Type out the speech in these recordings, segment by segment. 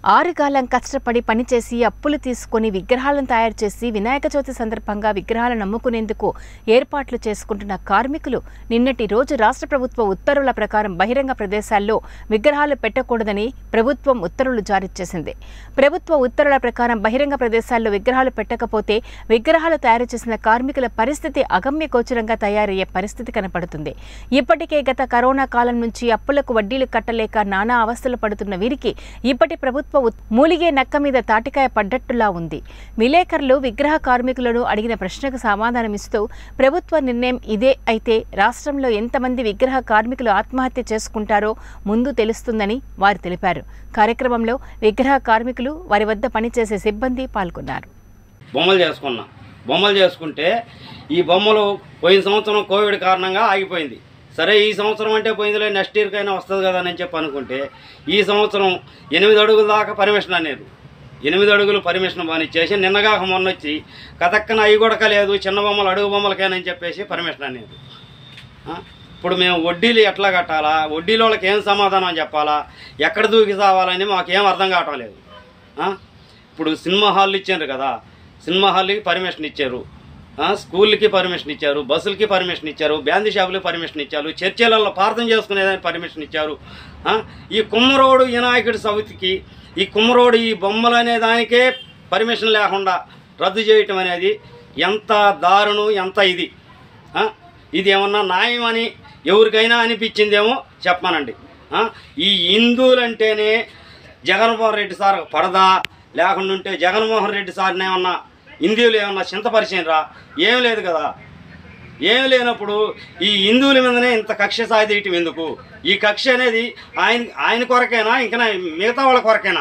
ఆరుగాలం కష్టపడి పనిచేసి అప్పులు తీసుకొని విగ్రహాలను తయారు చేసి వినాయక చవితి సందర్భంగా విగ్రహాలను అమ్ముకునేందుకు ఏర్పాట్లు చేసుకుంటున్న కార్మికులు నిన్నటి రోజు రాష్ట్ర ప్రభుత్వ ఉత్తర్వుల ప్రకారం బహిరంగ ప్రదేశాల్లో విగ్రహాలు పెట్టకూడదని ప్రభుత్వం ఉత్తర్వులు జారీ చేసింది ప్రభుత్వ ఉత్తర్వుల ప్రకారం బహిరంగ ప్రదేశాల్లో విగ్రహాలు పెట్టకపోతే విగ్రహాలు తయారు చేసిన కార్మికుల పరిస్థితి అగమ్య గోచరంగా తయారయ్యే పరిస్థితి కనపడుతుంది ఇప్పటికే గత కరోనా కాలం నుంచి అప్పులకు వడ్డీలు కట్టలేక నానా అవస్థలు పడుతున్న వీరికి ఇప్పటి ప్రభుత్వ ఉత్- మూలిగే నక్క మీద తాటికాయ పడ్డట్టులా ఉంది విలేకరులు విగ్రహ కార్మికులను అడిగిన ప్రశ్నకు సమాధానమిస్తూ ప్రభుత్వ నిర్ణయం ఇదే అయితే రాష్ట్రంలో ఎంతమంది విగ్రహ కార్మికులు ఆత్మహత్య చేసుకుంటారో ముందు తెలుస్తుందని వారు తెలిపారు కార్యక్రమంలో విగ్రహ కార్మికులు వారి వద్ద పనిచేసే సిబ్బంది పాల్గొన్నారు బొమ్మలు చేసుకున్నా బొమ్మలు చేసుకుంటే ఈ బొమ్మలు పోయిన సంవత్సరం కోవిడ్ కారణంగా ఆగిపోయింది సరే ఈ సంవత్సరం అంటే పోయిందిలే నెక్స్ట్ ఇయర్కైనా వస్తుంది కదా అని చెప్పి అనుకుంటే ఈ సంవత్సరం ఎనిమిది అడుగుల దాకా పర్మిషన్ అనేది ఎనిమిది అడుగులు పర్మిషన్ బానిచ్చేసి నిన్నగాక మొన్న వచ్చి కథక్కన అవి కూడా లేదు చిన్న బొమ్మలు అడుగు బొమ్మలకేనని చెప్పేసి పర్మిషన్ అనేది ఆ? ఇప్పుడు మేము వడ్డీలు ఎట్లా కట్టాలా వడ్డీల వాళ్ళకి ఏం సమాధానం చెప్పాలా ఎక్కడ దూకి సావాలని మాకేం అర్థం కావటం లేదు ఆ? ఇప్పుడు సినిమా హాల్ ఇచ్చారు కదా సినిమా హాల్కి పర్మిషన్ ఇచ్చారు ఆ, స్కూల్కి పర్మిషన్ ఇచ్చారు బస్సులకి పర్మిషన్ ఇచ్చారు బ్యాంది షాపులకి పర్మిషన్ ఇచ్చారు చర్చిలలో ప్రార్థన చేసుకునేదానికి పర్మిషన్ ఇచ్చారు ఆ? ఈ కుమ్మరోడు వినాయకుడి సవితికి ఈ కుమ్మరోడు ఈ బొమ్మలు అనే దానికే పర్మిషన్ లేకుండా రద్దు చేయటం అనేది ఎంత దారుణం ఎంత ఇది ఆ? ఇది ఏమన్నా న్యాయం అని ఎవరికైనా అనిపించిందేమో చెప్పమానండి ఆ? ఈ హిందువులంటేనే జగన్మోహన్ రెడ్డి సార్ పడదా లేకుండా ఉంటే జగన్మోహన్ రెడ్డి సార్ని ఏమన్నా హిందువులు ఏమన్నా చింతపరిచినరా ఏం లేదు కదా ఏం లేనప్పుడు ఈ హిందువుల మీదనే ఇంత కక్ష సాధించటం ఎందుకు ఈ కక్ష అనేది ఆయన ఆయన కొరకేనా ఇంకా మిగతా వాళ్ళ కొరకేనా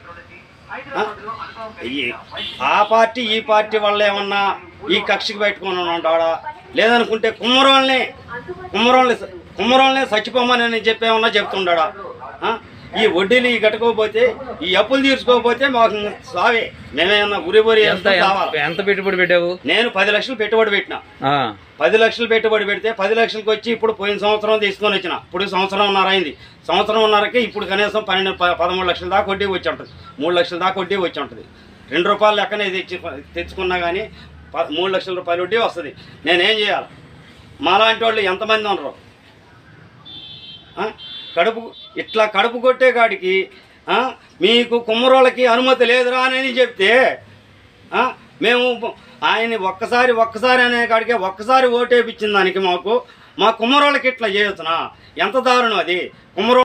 ఆ? ఈ- ఆ పార్టీ ఈ పార్టీ వల్ల ఏమన్నా ఈ కక్షకి పెట్టుకుని ఉంటాడా లేదనుకుంటే కుమ్మరోళ్ళని కుమ్మరోళ్ళని కుమ్మరోళ్ళనే చచ్చిపోమని అని చెప్పేమన్నా చెప్తుండాడా ఆ? ఈ వడ్డీలు ఈ కట్టుకోకపోతే ఈ అప్పులు తీర్చుకోకపోతే మాకు సావే మేమేమన్నా గురి బురి ఎంత ఎంత- ఎంత పెట్టుబడి పెట్టావు నేను పది లక్షలు పెట్టుబడి పెట్టిన ఆ, పది లక్షలు పెట్టుబడి పెడితే పది లక్షలకు వచ్చి ఇప్పుడు పోయిన సంవత్సరం తీసుకొని వచ్చిన ఇప్పుడు సంవత్సరంన్నర అయింది సంవత్సరంన్నరకి ఇప్పుడు కనీసం పన్నెండు ప- పదమూడు లక్షల దాకా వడ్డీ వచ్చి ఉంటుంది మూడు లక్షల దాకా వడ్డీ వచ్చి ఉంటుంది రెండు రూపాయలు లెక్కనే తెచ్చి తెచ్చుకున్నా కానీ ప- మూడు లక్షల రూపాయల వడ్డీ వస్తుంది నేనేం చేయాలి మాలాంటి వాళ్ళు ఎంతమంది ఉన్నారు ఆ? కడుపు ఇట్లా కడుపు కొట్టే కాడికి ఆ? మీకు కుమ్మరోళ్ళకి అనుమతి లేదురా అని చెప్తే ఆ? మేము ఆయన ఒక్కసారి ఒక్కసారి అనే కాడికే ఒక్కసారి ఓటేపించిన దానికి మాకు మా కుమ్మరోళ్ళకి ఇట్లా చేయొచ్చునా ఎంత దారుణం అది కుమ్మరో